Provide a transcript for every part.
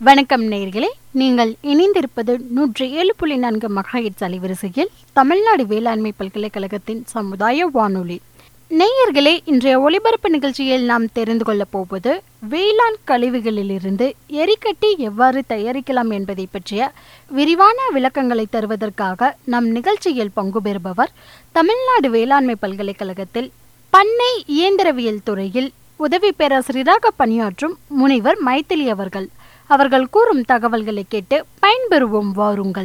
வணக்கம் நேர்களே நீங்கள் இணைந்திருப்பது நூற்றி ஏழு புள்ளி நான்கு மகாயிட்ஸ் அலைவரிசையில் தமிழ்நாடு வேளாண்மை பல்கலைக்கழகத்தின் சமுதாய வானொலி நேயர்களே இன்றைய ஒளிபரப்பு நிகழ்ச்சியில் நாம் தெரிந்து கொள்ளப் போவது வேளாண் கழிவுகளிலிருந்து எரிக்கட்டி எவ்வாறு தயாரிக்கலாம் என்பதை பற்றிய விரிவான விளக்கங்களை தருவதற்காக நம் நிகழ்ச்சியில் பங்கு பெறுபவர் தமிழ்நாடு வேளாண்மை பல்கலைக்கழகத்தில் பண்ணை இயந்திரவியல் துறையில் உதவி பேராசிரியராக பணியாற்றும் முனைவர் மைத்திலி அவர்கள் அவர்கள் கூறும் தகவல்களை கேட்டு பயன்பெறுவோம் வாருங்கள்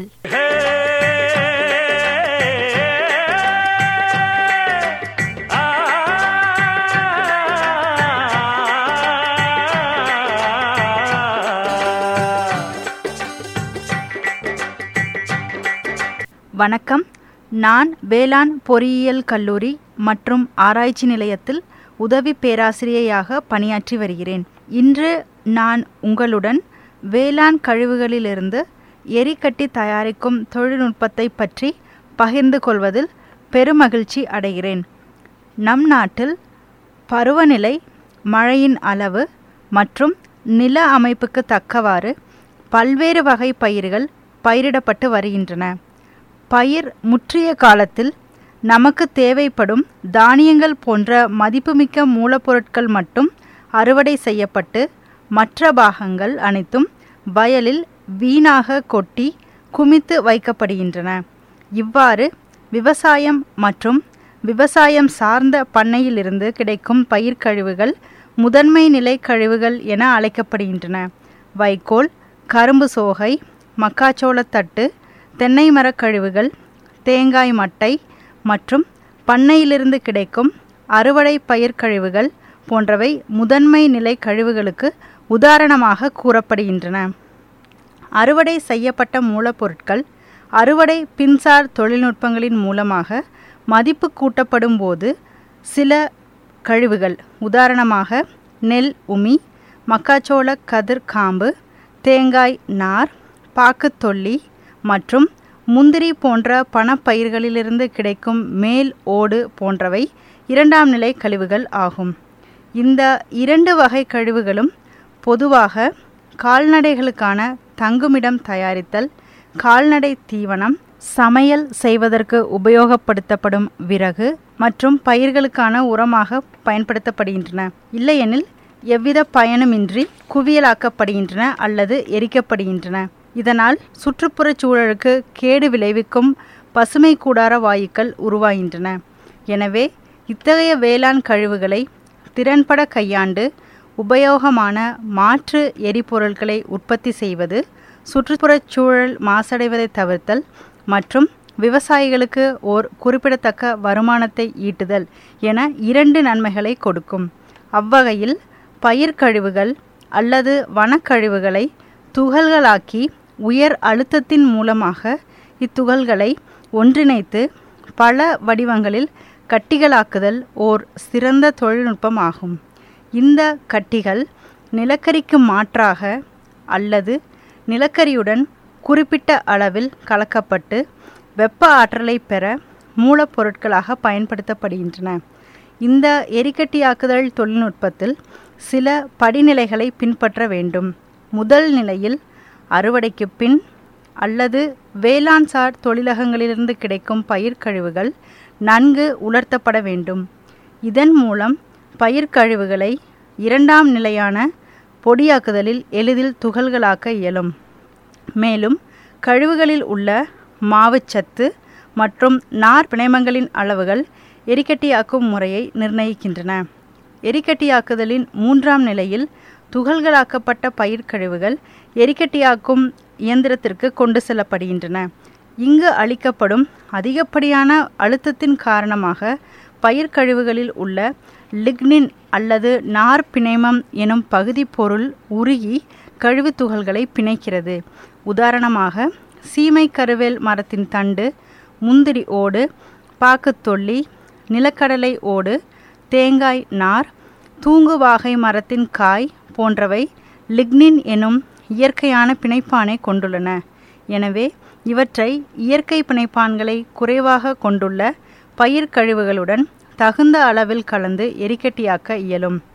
வணக்கம் நான் வேளாண் பொறியியல் கல்லூரி மற்றும் ஆராய்ச்சி நிலையத்தில் உதவி பேராசிரியையாக பணியாற்றி வருகிறேன் இன்று நான் உங்களுடன் வேளாண் கழிவுகளிலிருந்து எரிக்கட்டி தயாரிக்கும் தொழில்நுட்பத்தை பற்றி பகிர்ந்து கொள்வதில் பெருமகிழ்ச்சி அடைகிறேன் நம் நாட்டில் பருவநிலை மழையின் அளவு மற்றும் நில அமைப்புக்கு தக்கவாறு பல்வேறு வகை பயிர்கள் பயிரிடப்பட்டு வருகின்றன பயிர் முற்றிய காலத்தில் நமக்கு தேவைப்படும் தானியங்கள் போன்ற மதிப்புமிக்க மூலப்பொருட்கள் மட்டும் அறுவடை செய்யப்பட்டு மற்ற பாகங்கள் அனைத்தும் வயலில் வீணாக கொட்டி குமித்து வைக்கப்படுகின்றன இவ்வாறு விவசாயம் மற்றும் விவசாயம் சார்ந்த பண்ணையிலிருந்து கிடைக்கும் பயிர்க்கழிவுகள் முதன்மை நிலை கழிவுகள் என அழைக்கப்படுகின்றன வைக்கோல் கரும்பு சோகை மக்காச்சோளத்தட்டு தென்னை மரக் கழிவுகள் தேங்காய் மட்டை மற்றும் பண்ணையிலிருந்து கிடைக்கும் அறுவடை பயிர் கழிவுகள் போன்றவை முதன்மை நிலை கழிவுகளுக்கு உதாரணமாக கூறப்படுகின்றன அறுவடை செய்யப்பட்ட மூலப்பொருட்கள் அறுவடை பின்சார் தொழில்நுட்பங்களின் மூலமாக மதிப்பு கூட்டப்படும் போது சில கழிவுகள் உதாரணமாக நெல் உமி மக்காச்சோள கதிர் காம்பு தேங்காய் நார் பாக்குத்தொல்லி மற்றும் முந்திரி போன்ற பணப்பயிர்களிலிருந்து கிடைக்கும் மேல் ஓடு போன்றவை இரண்டாம் நிலை கழிவுகள் ஆகும் இந்த இரண்டு வகை கழிவுகளும் பொதுவாக கால்நடைகளுக்கான தங்குமிடம் தயாரித்தல் கால்நடை தீவனம் சமையல் செய்வதற்கு உபயோகப்படுத்தப்படும் விறகு மற்றும் பயிர்களுக்கான உரமாக பயன்படுத்தப்படுகின்றன இல்லையெனில் எவ்வித பயனுமின்றி குவியலாக்கப்படுகின்றன அல்லது எரிக்கப்படுகின்றன இதனால் சுற்றுப்புறச் சூழலுக்கு கேடு விளைவிக்கும் பசுமை கூடார வாயுக்கள் உருவாகின்றன எனவே இத்தகைய வேளாண் கழிவுகளை திறன்பட கையாண்டு உபயோகமான மாற்று எரிபொருட்களை உற்பத்தி செய்வது சுற்றுப்புறச் சூழல் மாசடைவதை தவிர்த்தல் மற்றும் விவசாயிகளுக்கு ஓர் குறிப்பிடத்தக்க வருமானத்தை ஈட்டுதல் என இரண்டு நன்மைகளை கொடுக்கும் அவ்வகையில் பயிர்க்கழிவுகள் அல்லது வனக்கழிவுகளை துகள்களாக்கி உயர் அழுத்தத்தின் மூலமாக இத்துகள்களை ஒன்றிணைத்து பல வடிவங்களில் கட்டிகளாக்குதல் ஓர் சிறந்த தொழில்நுட்பமாகும் இந்த கட்டிகள் நிலக்கரிக்கு மாற்றாக அல்லது நிலக்கரியுடன் குறிப்பிட்ட அளவில் கலக்கப்பட்டு வெப்ப ஆற்றலை பெற மூலப்பொருட்களாக பயன்படுத்தப்படுகின்றன இந்த எரிக்கட்டியாக்குதல் தொழில்நுட்பத்தில் சில படிநிலைகளை பின்பற்ற வேண்டும் முதல் நிலையில் அறுவடைக்கு பின் அல்லது வேளாண் சார் தொழிலகங்களிலிருந்து கிடைக்கும் பயிர்க்கழிவுகள் நன்கு உலர்த்தப்பட வேண்டும் இதன் மூலம் பயிர்க்கழிவுகளை இரண்டாம் நிலையான பொடியாக்குதலில் எளிதில் துகள்களாக்க இயலும் மேலும் கழிவுகளில் உள்ள மாவுச்சத்து மற்றும் நார் பிணைமங்களின் அளவுகள் எரிக்கட்டியாக்கும் முறையை நிர்ணயிக்கின்றன எரிக்கட்டியாக்குதலின் மூன்றாம் நிலையில் துகள்களாக்கப்பட்ட பயிர்க்கழிவுகள் எரிக்கட்டியாக்கும் இயந்திரத்திற்கு கொண்டு செல்லப்படுகின்றன இங்கு அளிக்கப்படும் அதிகப்படியான அழுத்தத்தின் காரணமாக பயிர்க்கழிவுகளில் உள்ள லிக்னின் அல்லது நார் பிணைமம் எனும் பகுதி பொருள் உருகி கழிவு துகள்களை பிணைக்கிறது உதாரணமாக சீமை கருவேல் மரத்தின் தண்டு முந்திரி ஓடு பாக்குத்தொல்லி நிலக்கடலை ஓடு தேங்காய் நார் தூங்குவாகை மரத்தின் காய் போன்றவை லிக்னின் எனும் இயற்கையான பிணைப்பானை கொண்டுள்ளன எனவே இவற்றை இயற்கை பிணைப்பான்களை குறைவாக கொண்டுள்ள பயிர் கழிவுகளுடன் தகுந்த அளவில் கலந்து எரிக்கட்டியாக்க இயலும்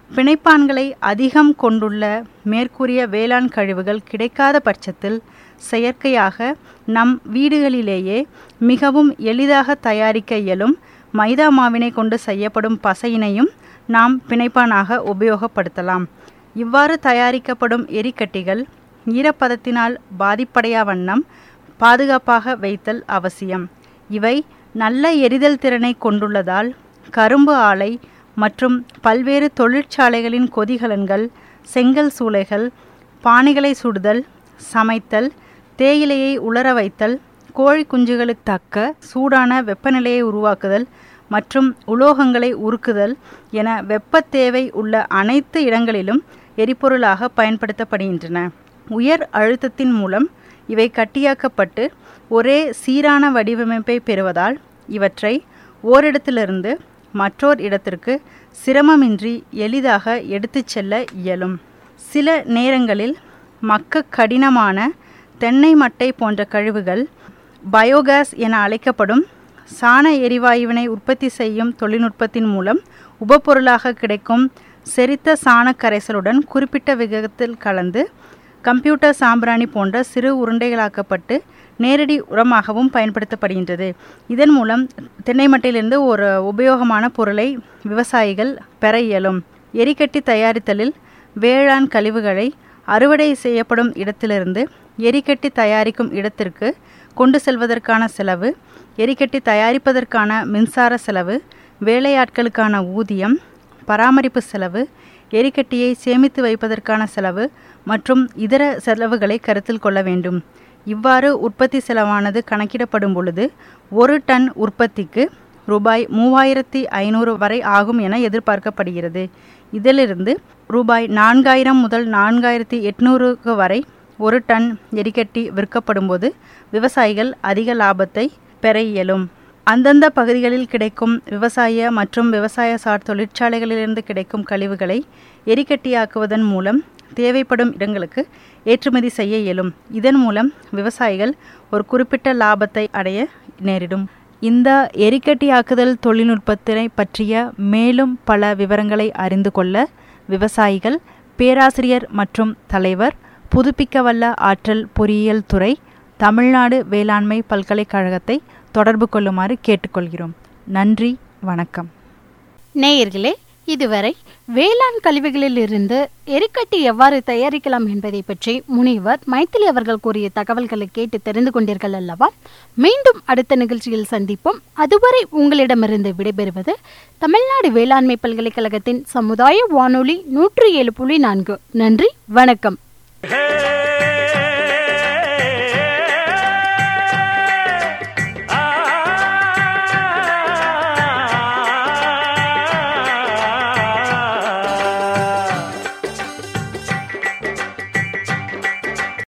பிணைப்பான்களை அதிகம் கொண்டுள்ள மேற்கூறிய வேளாண் கழிவுகள் கிடைக்காத பட்சத்தில் செயற்கையாக நம் வீடுகளிலேயே மிகவும் எளிதாக தயாரிக்க இயலும் மைதா மாவினை கொண்டு செய்யப்படும் பசையினையும் நாம் பிணைப்பானாக உபயோகப்படுத்தலாம் இவ்வாறு தயாரிக்கப்படும் எரிக்கட்டிகள் ஈரப்பதத்தினால் பாதிப்படையா வண்ணம் பாதுகாப்பாக வைத்தல் அவசியம் இவை நல்ல எரிதல் திறனை கொண்டுள்ளதால் கரும்பு ஆலை மற்றும் பல்வேறு தொழிற்சாலைகளின் கொதிகலன்கள் செங்கல் சூளைகள் பானைகளை சுடுதல் சமைத்தல் தேயிலையை உலர வைத்தல் கோழி குஞ்சுகளுக்கு தக்க சூடான வெப்பநிலையை உருவாக்குதல் மற்றும் உலோகங்களை உருக்குதல் என வெப்ப தேவை உள்ள அனைத்து இடங்களிலும் எரிபொருளாக பயன்படுத்தப்படுகின்றன உயர் அழுத்தத்தின் மூலம் இவை கட்டியாக்கப்பட்டு ஒரே சீரான வடிவமைப்பை பெறுவதால் இவற்றை ஓரிடத்திலிருந்து மற்றோர் இடத்திற்கு சிரமமின்றி எளிதாக எடுத்துச் செல்ல இயலும் சில நேரங்களில் மக்க கடினமான தென்னை மட்டை போன்ற கழிவுகள் பயோகேஸ் என அழைக்கப்படும் சாண எரிவாயுவினை உற்பத்தி செய்யும் தொழில்நுட்பத்தின் மூலம் உபப்பொருளாக கிடைக்கும் செரித்த சாண கரைசலுடன் குறிப்பிட்ட விகிதத்தில் கலந்து கம்ப்யூட்டர் சாம்பிராணி போன்ற சிறு உருண்டைகளாக்கப்பட்டு நேரடி உரமாகவும் பயன்படுத்தப்படுகின்றது இதன் மூலம் தென்னை மட்டையிலிருந்து ஒரு உபயோகமான பொருளை விவசாயிகள் பெற இயலும் எரிக்கட்டி தயாரித்தலில் வேளாண் கழிவுகளை அறுவடை செய்யப்படும் இடத்திலிருந்து எரிக்கட்டி தயாரிக்கும் இடத்திற்கு கொண்டு செல்வதற்கான செலவு எரிக்கட்டி தயாரிப்பதற்கான மின்சார செலவு வேலையாட்களுக்கான ஊதியம் பராமரிப்பு செலவு எரிக்கட்டியை சேமித்து வைப்பதற்கான செலவு மற்றும் இதர செலவுகளை கருத்தில் கொள்ள வேண்டும் இவ்வாறு உற்பத்தி செலவானது கணக்கிடப்படும் பொழுது ஒரு டன் உற்பத்திக்கு ரூபாய் மூவாயிரத்தி ஐநூறு வரை ஆகும் என எதிர்பார்க்கப்படுகிறது இதிலிருந்து ரூபாய் நான்காயிரம் முதல் நான்காயிரத்தி எட்நூறுக்கு வரை ஒரு டன் எரிக்கட்டி விற்கப்படும்போது விவசாயிகள் அதிக லாபத்தை பெற இயலும் அந்தந்த பகுதிகளில் கிடைக்கும் விவசாய மற்றும் விவசாய சார் தொழிற்சாலைகளிலிருந்து கிடைக்கும் கழிவுகளை எரிக்கட்டியாக்குவதன் மூலம் தேவைப்படும் இடங்களுக்கு ஏற்றுமதி செய்ய இயலும் இதன் மூலம் விவசாயிகள் ஒரு குறிப்பிட்ட லாபத்தை அடைய நேரிடும் இந்த எரிக்கட்டியாக்குதல் தொழில்நுட்பத்தினை பற்றிய மேலும் பல விவரங்களை அறிந்து கொள்ள விவசாயிகள் பேராசிரியர் மற்றும் தலைவர் புதுப்பிக்கவல்ல ஆற்றல் பொறியியல் துறை தமிழ்நாடு வேளாண்மை பல்கலைக்கழகத்தை தொடர்பு கொள்ளுமாறு கேட்டுக்கொள்கிறோம் நன்றி வணக்கம் நேயர்களே இதுவரை வேளாண் கழிவுகளில் இருந்து எரிக்கட்டி எவ்வாறு தயாரிக்கலாம் என்பதை பற்றி முனிவர் மைத்திலி அவர்கள் கூறிய தகவல்களை கேட்டு தெரிந்து கொண்டீர்கள் அல்லவா மீண்டும் அடுத்த நிகழ்ச்சியில் சந்திப்போம் அதுவரை உங்களிடமிருந்து விடைபெறுவது தமிழ்நாடு வேளாண்மை பல்கலைக்கழகத்தின் சமுதாய வானொலி நூற்றி ஏழு புள்ளி நான்கு நன்றி வணக்கம் Hey!